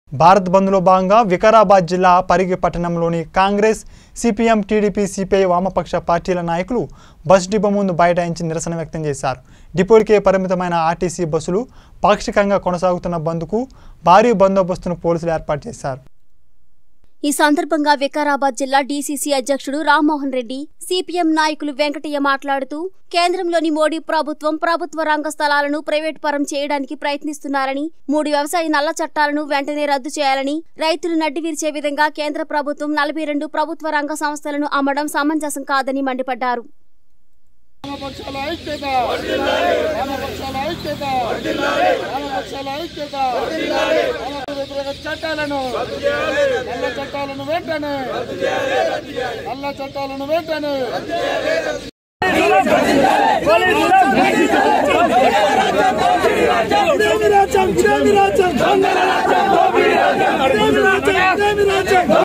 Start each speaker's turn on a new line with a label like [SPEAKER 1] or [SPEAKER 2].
[SPEAKER 1] భారత్ బంద్లో భాగంగా వికారాబాద్ జిల్లా పరిగి పట్టణంలోని కాంగ్రెస్ సిపిఎం టీడీపీ సిపిఐ వామపక్ష పార్టీల నాయకులు బస్ డిపో ముందు బైఠాయించి నిరసన వ్యక్తం చేశారు డిపోడికే పరిమితమైన ఆర్టీసీ బస్సులు పాక్షికంగా కొనసాగుతున్న బంద్కు భారీ బందోబస్తును పోలీసులు ఏర్పాటు చేశారు
[SPEAKER 2] ఈ సందర్భంగా వికారాబాద్ జిల్లా డీసీసీ అధ్యక్షుడు రామ్మోహన్ రెడ్డి సిపిఎం నాయకులు వెంకటయ్య మాట్లాడుతూ కేంద్రంలోని మోడీ ప్రభుత్వం ప్రభుత్వ రంగ స్థలాలను ప్రైవేట్ పరం చేయడానికి ప్రయత్నిస్తున్నారని మూడు వ్యవసాయ నల్ల చట్టాలను వెంటనే రద్దు చేయాలని రైతులు నడ్డి విరిచే విధంగా కేంద్ర ప్రభుత్వం నలభై రెండు ప్రభుత్వ రంగ సంస్థలను అమ్మడం సమంజసం కాదని మండిపడ్డారు
[SPEAKER 3] వామపక్షాల ఐక్యత వామపక్షాల ఐక్యత వామపక్షాల ఐక్యత వామపక్ష వ్యతిరేక చట్టాలను నల్ల చట్టాలను వెంటనే నల్ల చట్టాలను వెంటనే
[SPEAKER 4] రాజ్యం రాజ్యం రాజ్యం